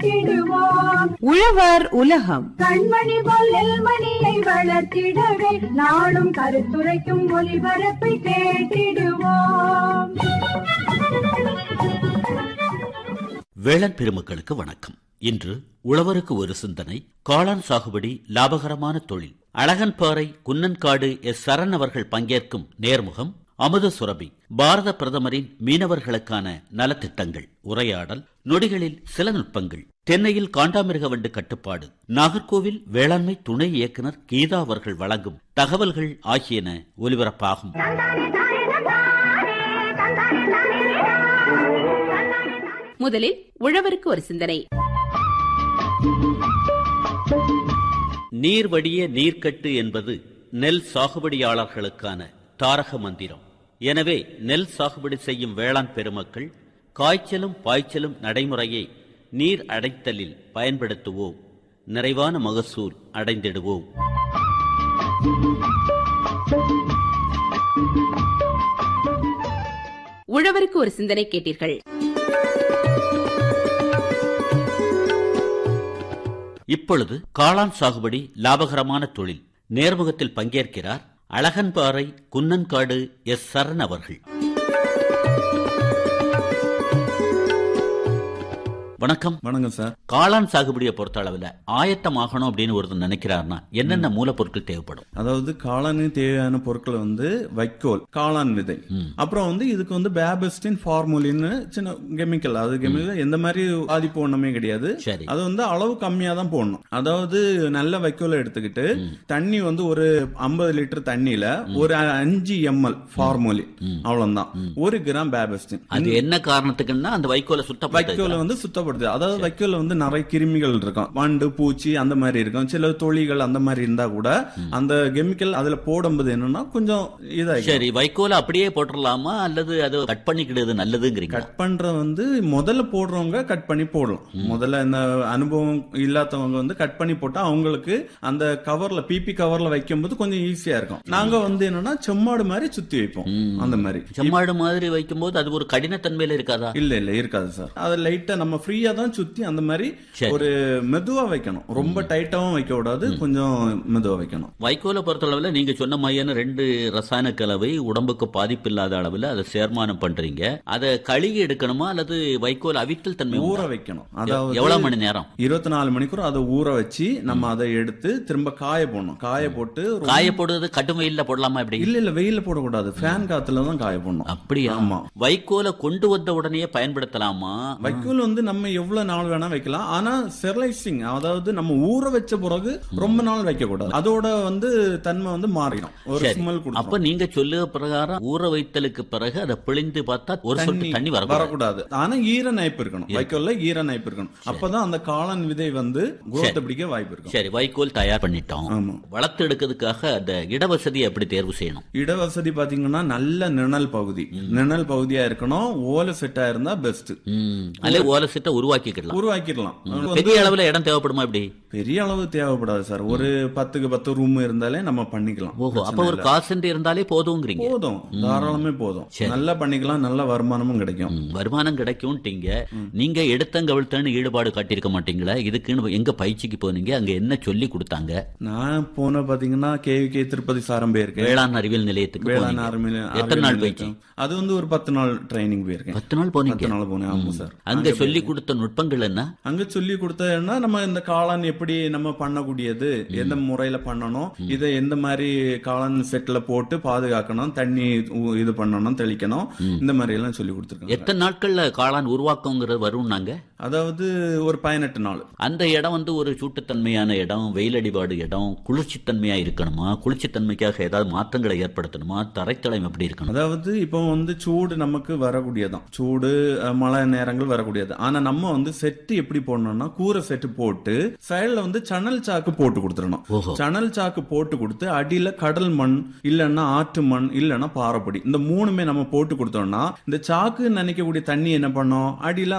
கேட்டிடுவோம் உழவர் உலகம் கண்மணி போல் நெல்மணியை வளர்த்திடவே நாளும் கருத்துரைக்கும் ஒளிபரப்பை கேட்டிடுவோம் வேளாண் பெருமக்களுக்கு வணக்கம் இன்று உழவருக்கு ஒரு சிந்தனை காளான் சாகுபடி லாபகரமான தொழில் அழகன்பாறை குன்னன்காடு எஸ் சரண் அவர்கள் பங்கேற்கும் நேர்முகம் அமுத சுரபி பாரத பிரதமரின் மீனவர்களுக்கான நலத்திட்டங்கள் உரையாடல் நொடிகளில் சில நுட்பங்கள் தென்னையில் காண்டாமிருக வண்டு கட்டுப்பாடு நாகர்கோவில் வேளாண்மை துணை இயக்குனர் கீதா அவர்கள் வழங்கும் தகவல்கள் ஆகியன ஒலிபரப்பாகும் முதலில் உழவருக்கு ஒரு சிந்தனை நீர் வடிய நீர்க்கட்டு என்பது நெல் சாகுபடியாளர்களுக்கான தாரக மந்திரம் எனவே நெல் சாகுபடி செய்யும் வேளாண் பெருமக்கள் காய்ச்சலும் பாய்ச்சலும் நடைமுறையை நீர் அடைத்தலில் பயன்படுத்துவோம் நிறைவான மகசூல் அடைந்திடுவோம் உழவருக்கு ஒரு சிந்தனை கேட்டீர்கள் இப்பொழுது காளான் சாகுபடி லாபகரமான தொழில் நேர்முகத்தில் பங்கேற்கிறார் அழகன்பாறை குன்னன்காடு எஸ் சரண் அவர்கள் வணக்கம் வணக்கம் சார் காளான் சாகுபடியை பொறுத்த அளவுல ஆயத்தமாகணும் அப்படின்னு ஒருத்தர் நினைக்கிறாருன்னா என்னென்ன மூலப்பொருட்கள் தேவைப்படும் அதாவது காளானுக்கு தேவையான பொருட்கள் வந்து வைக்கோல் காளான் விதை அப்புறம் வந்து இதுக்கு வந்து பேபஸ்டின் ஃபார்முலின்னு சின்ன கெமிக்கல் அது கெமிக்கல் எந்த மாதிரி பாதிப்பு ஒண்ணுமே கிடையாது சரி. அது வந்து அளவு கம்மியா தான் போடணும் அதாவது நல்ல வைக்கோலை எடுத்துக்கிட்டு தண்ணி வந்து ஒரு ஐம்பது லிட்டர் தண்ணியில ஒரு அஞ்சு எம்எல் ஃபார்முலின் அவ்வளவுதான் ஒரு கிராம் பேபஸ்டின் அது என்ன காரணத்துக்குன்னா அந்த வைக்கோலை சுத்தப்படுத்த வைக்கோல வந்து சுத்தப்படுது அதாவது வைக்கோல வந்து நிறைய கிருமிகள் இருக்கும் வண்டு பூச்சி அந்த மாதிரி இருக்கும் சில தொழிகள் அந்த மாதிரி இருந்தா கூட அந்த கெமிக்கல் அதுல போடும்போது என்னன்னா கொஞ்சம் இதாகி சரி வைக்கோலை அப்படியே போட்டுடலாமா அல்லது அது கட் பண்ணிக்கிடுறது நல்லதுங்கிறீங்க கட் பண்ற வந்து முதல்ல போடுறவங்க கட் பண்ணி போடலாம் முதல்ல இந்த அனுபவம் இல்லாதவங்க வந்து கட் பண்ணி போட்டா அவங்களுக்கு அந்த கவர்ல பிபி கவர்ல வைக்கும்போது கொஞ்சம் ஈஸியா இருக்கும் நாங்க வந்து என்னன்னா செம்மாடு மாதிரி சுத்தி வைப்போம் அந்த மாதிரி செம்மாடு மாதிரி வைக்கும்போது அது ஒரு கடினத்தன்மையில இருக்காதா இல்ல இல்ல இருக்காது சார் அது லைட்டா நம்ம ஃப்ரீயா தான் சுத்தி அந்த மாதிரி சரி. ஒரு மெதுவா வைக்கணும் ரொம்ப டைட்டாவும் வைக்க கூடாது கொஞ்சம் மெதுவா வைக்கணும் வைக்கோலை பொறுத்தளவுல நீங்க சொன்ன மாதிரியான ரெண்டு ரசாயன கலவை உடம்புக்கு பாதிப்பு இல்லாத அளவுல அதை சேர்மானம் பண்றீங்க அதை கழுகி எடுக்கணுமா அல்லது வைக்கோல் அவித்தல் தன்மை ஊற உண்டா? வைக்கணும் எ- அதாவது எவ்வளவு மணி நேரம் இருபத்தி நாலு மணிக்கூர் அதை ஊற வச்சு நம்ம அதை எடுத்து திரும்ப காய போடணும் காய போட்டு ரொம்ப- காய போடுறது கடும் வெயில்ல போடலாமா எப்படி இல்ல இல்ல வெயில போடக்கூடாது ஃபேன் காத்துல தான் காய போடணும் அப்படியா ஆமா. வைக்கோலை கொண்டு வந்த உடனே பயன்படுத்தலாமா வைக்கோல் வந்து நம்ம எவ்வளவு நாள் வேணா வைக்கலாம் ஆனா ஸ்டெர்லைசிங் அதாவது நம்ம ஊற வச்ச பிறகு ரொம்ப நாள் வைக்க கூடாது அதோட வந்து தன்மை வந்து மாறிடும் ஒரு சரி. ஸ்மெல் அப்ப கொடுக்கும் நீங்க சொல்லுற பிரகாரம் ஊற வைத்தலுக்கு பிறகு அதை பிழிந்து பார்த்தா ஒரு சொட்டு தண்ணி வரக்கூடாது வரக்கூடாது ஆனா ஈர நைப்பு இருக்கணும் வைக்கோல்ல ஈர நைப்பு இருக்கணும் அப்பதான் அந்த காளான் விதை வந்து குரோத் பிடிக்க வாய்ப்பு இருக்கும் சரி வைக்கோல் தயார் பண்ணிட்டோம் ஆமா. வளர்த்து எடுக்கிறதுக்காக அந்த இடவசதியை எப்படி தேர்வு செய்யணும் இடவசதி பாத்தீங்கன்னா நல்ல நிழல் பகுதி நிழல் பகுதியா இருக்கணும் ஓலை செட்டா இருந்தா பெஸ்ட் ம், அல்ல ஓலை சிட்ட உருவாக்கிக்கலாம் உருவாக்கிடலாம் பெரிய அளவுல இடம் தேவைப்படுமா இப்படி பெரிய அளவு தேவைப்படாது சார் ஒரு பத்துக்கு பத்து ரூம் இருந்தாலே நம்ம பண்ணிக்கலாம் ஓஹோ அப்ப ஒரு காசு இருந்தாலே போதுங்கிறீங்க போதும் தாராளமே போதும் நல்லா பண்ணிக்கலாம் நல்ல வருமானமும் கிடைக்கும் ம், வருமானம் கிடைக்கும்ட்டீங்க நீங்க எடுத்தங்கவிழ்த்தன்னு ஈடுபாடு காட்டியிருக்க மாட்டீங்களா இதுக்குன்னு எங்க பயிற்சிக்கு போனீங்க அங்க என்ன சொல்லி கொடுத்தாங்க நான் போன பாத்தீங்கன்னா கேவிகே திருப்பதி சாரம் போயிருக்கேன் வேளாண் அறிவியல் நிலையத்துக்கு வேளாண் போனீங்க. அறிவியல் எத்தனை நாள் அறிவியல் பயிற்சி நிலையம். அது வந்து ஒரு பத்து நாள் ட்ரைனிங் போயிருக்கேன் பத்து நாள் போனீங்க பத்து நாள் போனேன் ஆமா சார் அங்க சொல்லி கொடுத்த நுட்பங்கள் என்ன அங்க சொல்லி கொடுத்ததுன்னா நம்ம இந்த காளான் எப்படி நம்ம பண்ணக்கூடியது எந்த முறையில பண்ணணும் இதை எந்த மாதிரி காளான் செட்ல போட்டு பாதுகாக்கணும் தண்ணி ஊ- இது பண்ணணும் தெளிக்கணும் இந்த மாதிரி எல்லாம் சொல்லி கொடுத்துருக்காங்க எத்தனை நாட்கள்ல காளான் உருவாக்கங்கிறது வரும் நாங்க அதாவது ஒரு பதினெட்டு நாள் அந்த இடம் வந்து ஒரு சூட்டுத்தன்மையான இடம் வெயிலடிபாடு இடம் குளிர்ச்சித்தன்மையா இருக்கணுமா குளிர்ச்சித்தன்மைக்காக ஏதாவது மாற்றங்களை ஏற்படுத்தணுமா தரைத்தளம் எப்படி இருக்கணும் அதாவது இப்போ வந்து சூடு நமக்கு வரக்கூடியதான் சூடு அஹ், மழை நேரங்கள் வரக்கூடியது ஆனா நம்ம வந்து செட்டு எப்படி போடணும்னா கூரை செட்டு போட்டு சைடுல வந்து சணல் சாக்கு போட்டு கொடுத்துடணும் ஓஹோ. சணல் சாக்கு போட்டு கொடுத்து அடியில கடல் மண் இல்லைன்னா ஆற்று மண் இல்லைன்னா பாறைப்பொடி இந்த மூணுமே நம்ம போட்டு கொடுத்தோம்னா இந்த சாக்கு நினைக்கக்கூடிய தண்ணி என்ன பண்ணும் அடியில